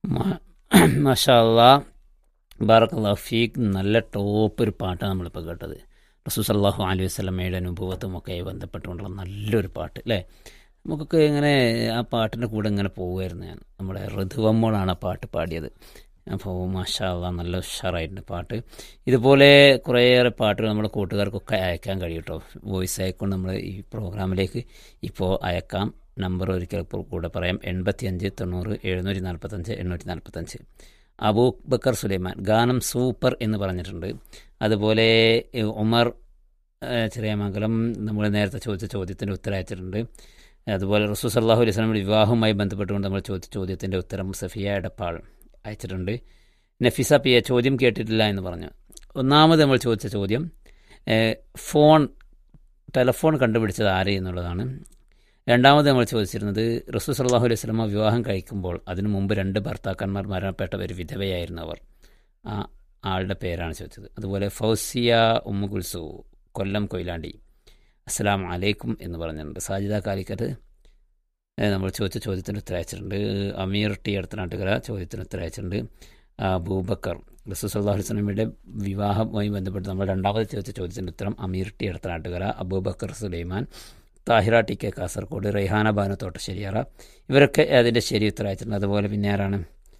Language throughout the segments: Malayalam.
മഷാല്ലാ ബാറക്കല്ലാ ഫീക്ക് നല്ല ടോപ്പ് ഒരു പാട്ടാണ് നമ്മളിപ്പോൾ കേട്ടത് റസൂസ് അള്ളാഹു അലൈഹി വസ്ലമയുടെ അനുഭവത്തും ഒക്കെ ബന്ധപ്പെട്ടുകൊണ്ടുള്ള നല്ലൊരു പാട്ട് അല്ലേ നമുക്കൊക്കെ ഇങ്ങനെ ആ പാട്ടിൻ്റെ കൂടെ ഇങ്ങനെ പോവുമായിരുന്നു ഞാൻ നമ്മുടെ ഋതുവമ്മോളാണ് ആ പാട്ട് പാടിയത് അപ്പോൾ മാഷാള്ള നല്ല ഉഷാറായിട്ടുണ്ട് പാട്ട് ഇതുപോലെ കുറേയേറെ പാട്ടുകൾ നമ്മുടെ കൂട്ടുകാർക്കൊക്കെ അയക്കാൻ കഴിയും കേട്ടോ വോയിസ് അയക്കൊണ്ട് നമ്മൾ ഈ പ്രോഗ്രാമിലേക്ക് ഇപ്പോൾ അയക്കാം നമ്പർ ഒരിക്കൽ കൂടെ പറയാം എൺപത്തി അഞ്ച് തൊണ്ണൂറ് എഴുന്നൂറ്റി നാൽപ്പത്തഞ്ച് എണ്ണൂറ്റി നാൽപ്പത്തഞ്ച് അബൂ ബക്കർ സുലൈമാൻ ഗാനം സൂപ്പർ എന്ന് പറഞ്ഞിട്ടുണ്ട് അതുപോലെ ഉമർ ചെറിയമംഗലം നമ്മൾ നേരത്തെ ചോദിച്ച ചോദ്യത്തിൻ്റെ ഉത്തരം അയച്ചിട്ടുണ്ട് അതുപോലെ റസൂ സല്ലാഹു അലൈഹി സ്വലമിയുടെ വിവാഹവുമായി ബന്ധപ്പെട്ടുകൊണ്ട് നമ്മൾ ചോദിച്ച ചോദ്യത്തിൻ്റെ ഉത്തരം സഫിയ എടപ്പാൾ അയച്ചിട്ടുണ്ട് നഫിസ പി എ ചോദ്യം കേട്ടിട്ടില്ല എന്ന് പറഞ്ഞു ഒന്നാമത് നമ്മൾ ചോദിച്ച ചോദ്യം ഫോൺ ടെലഫോൺ കണ്ടുപിടിച്ചത് ആര് എന്നുള്ളതാണ് രണ്ടാമത് നമ്മൾ ചോദിച്ചിരുന്നത് റസൂ സല്ലാഹു അലൈഹി സ്വലമ വിവാഹം കഴിക്കുമ്പോൾ അതിനു മുമ്പ് രണ്ട് ഭർത്താക്കന്മാർ മരണപ്പെട്ട ഒരു വിധവയായിരുന്നു അവർ ആ ആളുടെ പേരാണ് ചോദിച്ചത് അതുപോലെ ഫൗസിയ ഉമ്മു കുൽസു കൊല്ലം കൊയിലാണ്ടി അസ്സലാം അലൈക്കും എന്ന് പറഞ്ഞിട്ടുണ്ട് സാജിദ കാലിക്കറ്റ് നമ്മൾ ചോദിച്ച ചോദ്യത്തിന് ഉത്തരം അയച്ചിട്ടുണ്ട് അമീർ ടി അടുത്തനാട്ടുകര ചോദ്യത്തിന് ഉത്തരം അയച്ചിട്ടുണ്ട് അബൂബക്കർ റസൂസ് അള്ളാഹു വസ്ലമിയുടെ വിവാഹവുമായി ബന്ധപ്പെട്ട് നമ്മൾ രണ്ടാമത് ചോദിച്ച ചോദ്യത്തിൻ്റെ ഉത്തരം അമീർ ടി അടുത്തനാട്ടുകര അബൂബക്കർ സുലൈമാൻ താഹിറ ടി കെ കാസർഗോഡ് റെയ്ഹാന ബാനു തോട്ടശ്ശേരിയറ ഇവരൊക്കെ അതിൻ്റെ ശരി ഉത്തരം അയച്ചിട്ടുണ്ട് അതുപോലെ പിന്നെ ആരാണ്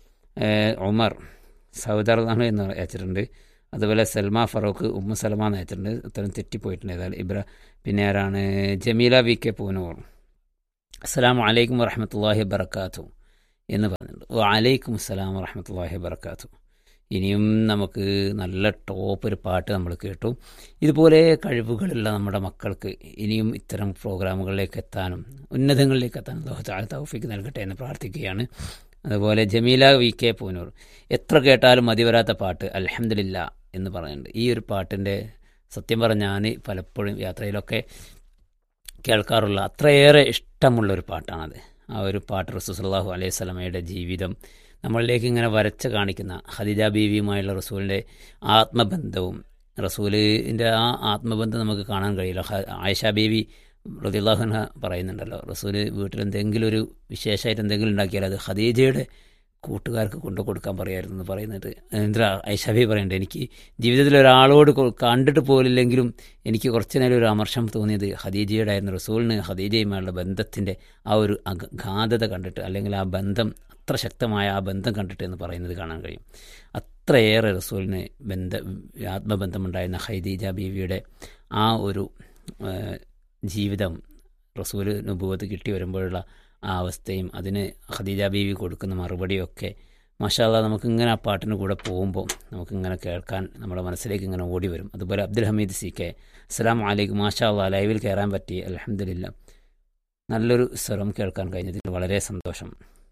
ഉമർ സൗദർ എന്നാണ് എന്ന് അയച്ചിട്ടുണ്ട് അതുപോലെ സൽമ ഫറൂഖ് ഉമ്മ സലമ എന്ന് അയച്ചിട്ടുണ്ട് ഉത്തരം തെറ്റിപ്പോയിട്ടുണ്ട് ഏതായാലും ഇബ്ര പിന്നെ ആരാണ് ജമീല വി കെ പൂനൂർ അസ്സാം വലൈക്കും വറഹമത്തല്ലാഹി വബർക്കാത്തു എന്ന് പറഞ്ഞിട്ടുണ്ട് വലൈക്കും അസ്സലാം വറഹമത്തല്ലാഹി വബർക്കാത്തു ഇനിയും നമുക്ക് നല്ല ടോപ്പ് ഒരു പാട്ട് നമ്മൾ കേട്ടു ഇതുപോലെ കഴിവുകളുള്ള നമ്മുടെ മക്കൾക്ക് ഇനിയും ഇത്തരം പ്രോഗ്രാമുകളിലേക്ക് എത്താനും ഉന്നതങ്ങളിലേക്ക് എത്താനും അള്ളാഹു തൗഫിക്ക് നൽകട്ടെ എന്ന് പ്രാർത്ഥിക്കുകയാണ് അതുപോലെ ജമീല വി കെ പൂനൂർ എത്ര കേട്ടാലും മതി വരാത്ത പാട്ട് അലഹമില്ല എന്ന് പറയുന്നുണ്ട് ഈ ഒരു പാട്ടിൻ്റെ സത്യം പറഞ്ഞാൽ ഞാൻ പലപ്പോഴും യാത്രയിലൊക്കെ കേൾക്കാറുള്ള അത്രയേറെ ഇഷ്ടമുള്ള ഒരു പാട്ടാണത് ആ ഒരു പാട്ട് റസൂസല്ലാഹു അലൈഹി സ്വലമയുടെ ജീവിതം നമ്മളിലേക്ക് ഇങ്ങനെ വരച്ച് കാണിക്കുന്ന ഖദിജ ബീവിയുമായുള്ള റസൂലിൻ്റെ ആത്മബന്ധവും റസൂലിൻ്റെ ആ ആത്മബന്ധം നമുക്ക് കാണാൻ കഴിയില്ല ആയിഷ ബീവി റദിള്ളാഹുന പറയുന്നുണ്ടല്ലോ റസൂൽ വീട്ടിൽ എന്തെങ്കിലും ഒരു വിശേഷമായിട്ട് എന്തെങ്കിലും ഉണ്ടാക്കിയാൽ അത് ഖദീജയുടെ കൂട്ടുകാർക്ക് കൊണ്ടു കൊടുക്കാൻ പറയായിരുന്നു എന്ന് പറയുന്നത് എന്താ ഐഷബി പറയുന്നുണ്ട് എനിക്ക് ജീവിതത്തിൽ ഒരാളോട് കണ്ടിട്ട് പോലില്ലെങ്കിലും എനിക്ക് കുറച്ചു നേരം ഒരു അമർഷം തോന്നിയത് ഖദീജയുടെ ആയിരുന്നു റസൂലിന് ഖദീജയുമായുള്ള ബന്ധത്തിൻ്റെ ആ ഒരു അഗാധത കണ്ടിട്ട് അല്ലെങ്കിൽ ആ ബന്ധം അത്ര ശക്തമായ ആ ബന്ധം കണ്ടിട്ട് എന്ന് പറയുന്നത് കാണാൻ കഴിയും അത്രയേറെ റസൂലിന് ബന്ധ ആത്മബന്ധമുണ്ടായിരുന്ന ഖൈദീജ ബീവിയുടെ ആ ഒരു ജീവിതം റസൂൽ നുപൂവത്ത് കിട്ടി വരുമ്പോഴുള്ള ആ അവസ്ഥയും അതിന് ഖദീജ ബീവി കൊടുക്കുന്ന മറുപടിയൊക്കെ മാഷാല്ല നമുക്കിങ്ങനെ ആ പാട്ടിന് കൂടെ പോകുമ്പോൾ നമുക്കിങ്ങനെ കേൾക്കാൻ നമ്മുടെ മനസ്സിലേക്ക് ഇങ്ങനെ ഓടി വരും അതുപോലെ അബ്ദുൽ ഹമീദ് സി കെ അസ്സാം വലൈക്കും മാഷാല്ല ലൈവിൽ കയറാൻ പറ്റി അലഹമില്ല നല്ലൊരു സ്വരം കേൾക്കാൻ കഴിഞ്ഞതിൽ വളരെ സന്തോഷം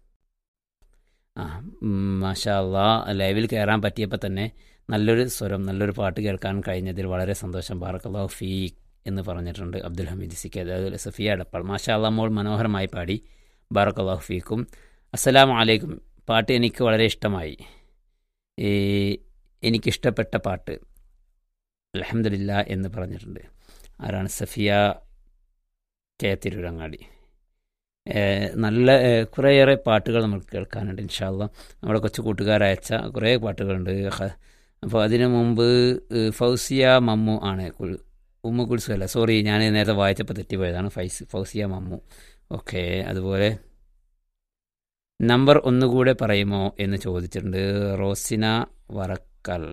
ആ മാഷാല്ല ലൈവിൽ കയറാൻ പറ്റിയപ്പോൾ തന്നെ നല്ലൊരു സ്വരം നല്ലൊരു പാട്ട് കേൾക്കാൻ കഴിഞ്ഞതിൽ വളരെ സന്തോഷം ബാറക്കല്ലാഹു ഫീഖ് എന്ന് പറഞ്ഞിട്ടുണ്ട് അബ്ദുൽ ഹമീദ് സിക്ക് അതായത് സഫിയ അടപ്പാൾ മാഷാ അള്ളാ മോൾ മനോഹരമായി പാടി ബാറക്കല്ലാഹു ഫീക്കും അസ്സലാം വലൈക്കും പാട്ട് എനിക്ക് വളരെ ഇഷ്ടമായി എനിക്കിഷ്ടപ്പെട്ട പാട്ട് അലഹമില്ല എന്ന് പറഞ്ഞിട്ടുണ്ട് ആരാണ് സഫിയ കെ തിരുരങ്ങാടി നല്ല കുറേയേറെ പാട്ടുകൾ നമുക്ക് കേൾക്കാനുണ്ട് ഇൻഷാല്ല നമ്മുടെ കൊച്ചു കൂട്ടുകാരയച്ച കുറേ പാട്ടുകളുണ്ട് അപ്പോൾ അതിനു മുമ്പ് ഫൗസിയ മമ്മു ആണ് ഉമ്മ കുൽസു അല്ല സോറി ഞാൻ നേരത്തെ വായിച്ചപ്പോൾ തെറ്റിപ്പോയതാണ് ഫൈസ് ഫൗസിയ മമ്മു ഓക്കെ അതുപോലെ നമ്പർ ഒന്നുകൂടെ പറയുമോ എന്ന് ചോദിച്ചിട്ടുണ്ട് റോസിന വറക്കൽ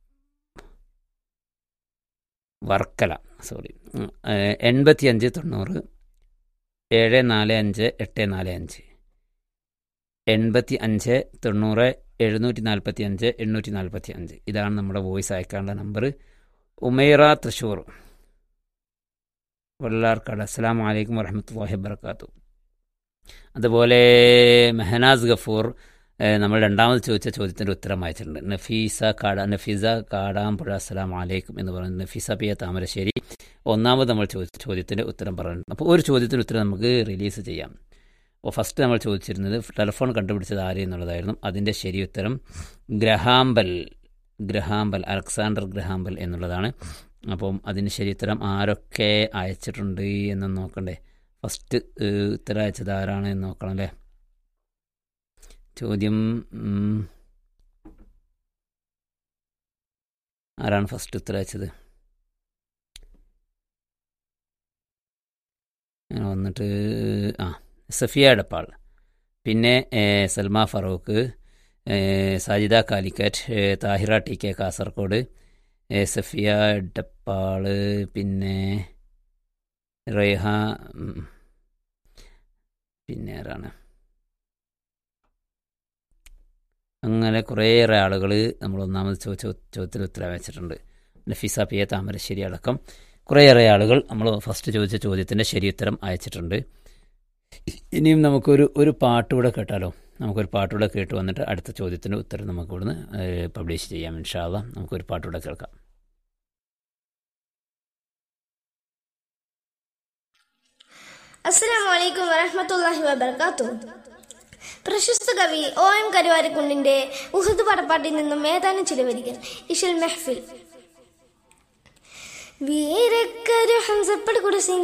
വർക്കല സോറി എൺപത്തി അഞ്ച് തൊണ്ണൂറ് ഏഴ് നാല് അഞ്ച് എട്ട് നാല് അഞ്ച് എൺപത്തി അഞ്ച് തൊണ്ണൂറ് എഴുന്നൂറ്റി നാൽപ്പത്തി അഞ്ച് എണ്ണൂറ്റി നാൽപ്പത്തി അഞ്ച് ഇതാണ് നമ്മുടെ വോയിസ് അയക്കാനുള്ള നമ്പർ ഉമൈറ തൃശ്ശൂർ വല്ലാർക്കാട് അസ്സാം വലൈക്കും വറഹമത്തല്ലാഹി വബർക്കാത്തു അതുപോലെ മെഹനാസ് ഗഫൂർ നമ്മൾ രണ്ടാമത് ചോദിച്ച ചോദ്യത്തിൻ്റെ ഉത്തരം അയച്ചിട്ടുണ്ട് നഫീസ കാട നഫീസ കാടാമ്പുഴ അസ്സലാം വലൈക്കും എന്ന് പറയുന്നത് നഫീസ പി എ താമരശ്ശേരി ഒന്നാമത് നമ്മൾ ചോദിച്ച ചോദ്യത്തിൻ്റെ ഉത്തരം പറഞ്ഞിട്ടുണ്ട് അപ്പോൾ ഒരു ചോദ്യത്തിൻ്റെ ഉത്തരം നമുക്ക് റിലീസ് ചെയ്യാം അപ്പോൾ ഫസ്റ്റ് നമ്മൾ ചോദിച്ചിരുന്നത് ടെലിഫോൺ കണ്ടുപിടിച്ചത് ആര് എന്നുള്ളതായിരുന്നു അതിൻ്റെ ശരി ഉത്തരം ഗ്രഹാമ്പൽ ഗ്രഹാമ്പൽ അലക്സാണ്ടർ ഗ്രഹാമ്പൽ എന്നുള്ളതാണ് അപ്പം അതിന് ശരി ഉത്തരം ആരൊക്കെ അയച്ചിട്ടുണ്ട് എന്ന് നോക്കണ്ടേ ഫസ്റ്റ് ഉത്തരം അയച്ചത് ആരാണ് എന്ന് നോക്കണം അല്ലേ ചോദ്യം ഉം, ആരാണ് ഫസ്റ്റ് ഉത്തരം അയച്ചത് അങ്ങനെ വന്നിട്ട് ആ സഫിയ എടപ്പാൾ പിന്നെ ഏ, സൽമ ഫറൂഖ് ഏ, സാജിദ കാലിക്കറ്റ് ഏ, താഹിറ ടി കെ കാസർഗോഡ് ഏ, സഫിയ എടപ്പാൾ പിന്നെ റേഹ ഉം, പിന്നെ ആരാണ് അങ്ങനെ കുറേയേറെ ആളുകൾ നമ്മൾ ഒന്നാമത് ചോദിച്ച ചോദ്യത്തിൽ ഉത്തരം വെച്ചിട്ടുണ്ട് നഫീസ പി എ താമരശ്ശേരി അടക്കം കുറേയേറെ ആളുകൾ നമ്മൾ ഫസ്റ്റ് ചോദിച്ച ചോദ്യത്തിൻ്റെ ശരിയുത്തരം അയച്ചിട്ടുണ്ട് ഇനിയും നമുക്കൊരു ഒരു പാട്ടുകൂടെ കേട്ടാലോ നമുക്കൊരു പാട്ടുകൂടെ കേട്ട് വന്നിട്ട് അടുത്ത ചോദ്യത്തിൻ്റെ ഉത്തരം നമുക്ക് ഇവിടുന്ന് പബ്ലിഷ് ചെയ്യാം ഇൻഷാല്ല നമുക്കൊരു പാട്ടുകൂടെ കേൾക്കാം അസ്സലാമു അലൈക്കും വറഹ്മത്തുള്ളാഹി വബർക്കാത്തു പ്രശസ്ത കവി ഒ എം കരുവാരിക്കുണ്ടിന്റെ ഉഹദ് പടപ്പാട്ടിൽ നിന്നും ഏതാനും ചില വരികൾ ഇഷൽ മെഹ്ഫിൽ വീരക്കരു ഹംസപ്പട് കുടിസിംഗ്